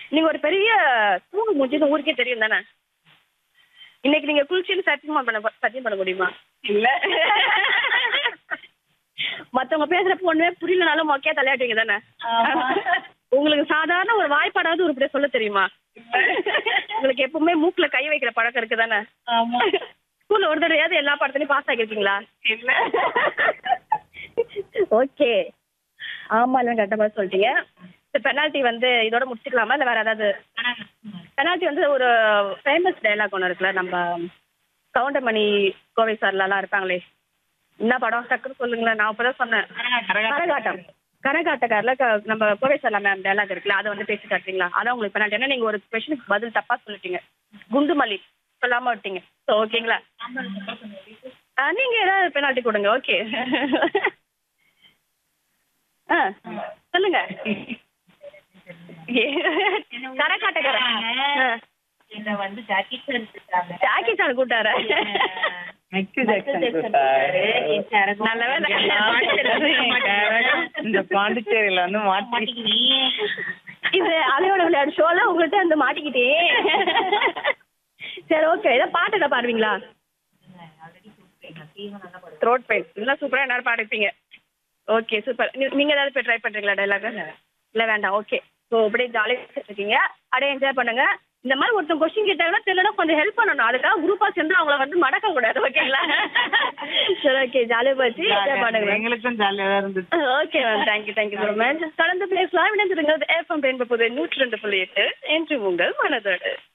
நீங்க ஒரு பெரிய தூங்கு மூஞ்சின்னு ஊருக்கே தெரியும் தானே இன்னைக்கு நீங்க குளிச்சுன்னு சத்தியமா பண்ண சத்தியம் பண்ண முடியுமா இல்ல மத்தவங்க பேசுறப்ப ஒண்ணுமே புரியலனாலும் மொக்கையா தலையாட்டுவீங்க தானே ஆமா. உங்களுக்கு சாதாரண ஒரு வாய்ப்பாடாவது உருப்படியா சொல்ல தெரியுமா உங்களுக்கு எப்பவுமே மூக்குல கை வைக்கிற பழக்கம் இருக்கு தானே ஆமா ஸ்கூல்ல ஒரு தடவையாவது எல்லா படத்துலயும் பாஸ் ஆகிருக்கீங்களா இல்ல ஓகே ஆமா இல்ல கரெக்டா பதில் சொல்லிட்டீங்க பெனால்ட்டி வந்து இதோட முடிச்சுக்கலாமா இல்ல வேற ஏதாவது பெனால்ட்டி வந்து ஒரு ஃபேமஸ் டைலாக் ஒன்று இருக்குல்ல நம்ம கவுண்டமணி கோவை சார்லாம் இருப்பாங்களே என்ன படம் டக்குன்னு சொல்லுங்களேன் நான் அப்பதான் சொன்னேன் கரகாட்டம் கரகாட்டக்காரில் க- நம்ம கோவை சார்லா மேம் டைலாக் இருக்குல்ல அதை வந்து பேசி காட்டுறீங்களா அதான் உங்களுக்கு பெனால்ட்டி ஏன்னா நீங்க ஒரு கொஸ்டினுக்கு பதில் தப்பா சொல்லிட்டீங்க குண்டுமல்லி சொல்லாம விட்டீங்க ஸோ ஓகேங்களா ஆ, நீங்க ஏதாவது பெனால்ட்டி கொடுங்க ஓகே ஆ சொல்லுங்க கரகாட்டக்காரன் ஆ. என்ன வந்து ஜாக்கி சார் இருக்காங்க ஜாக்கி சார் கூட்டாரா மைக்கேல் ஜாக்சன் கூட்டாரு. நல்ல வேலை. இந்த பாண்டிச்சேரியில வந்து மாட்டி இது அலையோட விளையாடு ஷோல உங்கள்கிட்ட வந்து மாட்டிக்கிட்டேன் சரி ஓகே ஏதோ பாட்டு ஏதாவது பாடுவீங்களா த்ரோட் பெயின் இதெல்லாம் சூப்பரா எல்லாரும் பாடிப்பீங்க ஓகே சூப்பர் நீங்க ஏதாவது போய் ட்ரை பண்றீங்களா டைலாக் இல்ல வேண்டாம் ஓகே ஸோ அப்படியே ஜாலியாக இருக்கீங்க அப்படியே என்ஜாய் பண்ணுங்க இந்த மாதிரி ஒருத்தன் கொஸ்டின் கேட்டாங்கன்னா தெரியலனா கொஞ்சம் ஹெல்ப் பண்ணணும் அதுக்காக குரூப்பா சேர்ந்து அவங்கள வந்து மடக்க கூடாது ஓகேங்களா சரி ஓகே ஜாலியாக போச்சு என்ஜாய் பண்ணுங்க எங்களுக்கும் ஜாலியா தான் இருந்துச்சு okay ma'am thank you thank you so much தொடர்ந்து பேசலாம் இணைந்திருங்கள் எஃப்எம் என்பது நூற்றி ரெண்டு புள்ளி எட்டு என்று உங்கள் மனதோடு